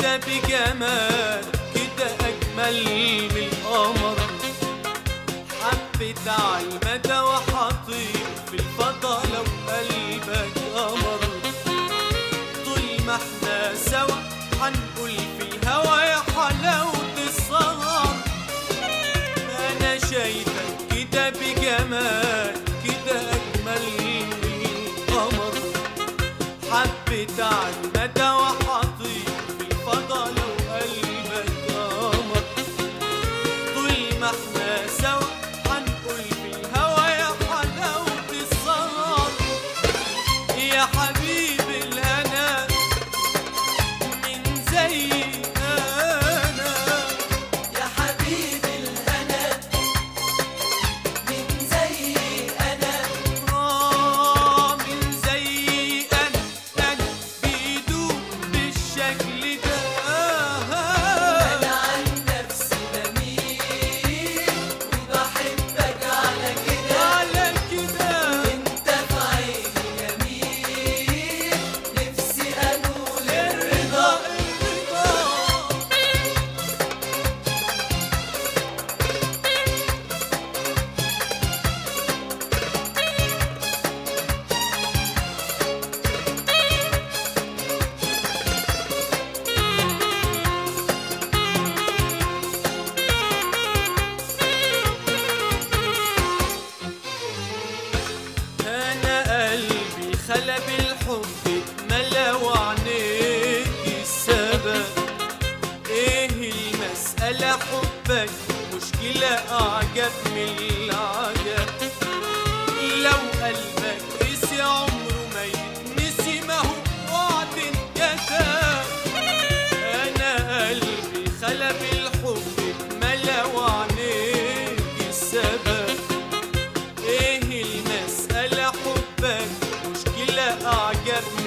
كده بجمال كده أجمل من القمر حبيت على المدى وحطيت في الفضا لو قلبك قمر طول ما احنا سوا هنقول في الهوا يا حلاوة السهر أنا شايفك كده بجمال كده أجمل من القمر حبيت على المدى وحطيت في الفضا لو قلبك قمر طول ما احنا سوا هنقول في الهوا يا حلاوة السهر يا حبيبي الهنا من زي انا يا حبيبي الهنا من زي انا آه من زي انا انا بيدوب بالشكل ده انا عن نفسي بميل وبحبك على كده على كده انت في عيني جميل نفسي انول الرضا الرضا انا قلبي خلى بالحب ملا وعينيك السبب ايه المسألة حبك مشكلة اعجب من العجب لو قلبك قسي عمره ما يتنسي ما هو وعد انكتب انا قلبي خلى بالحب ملا وعينيك السبب ايه المسألة حبك مشكلة اعجب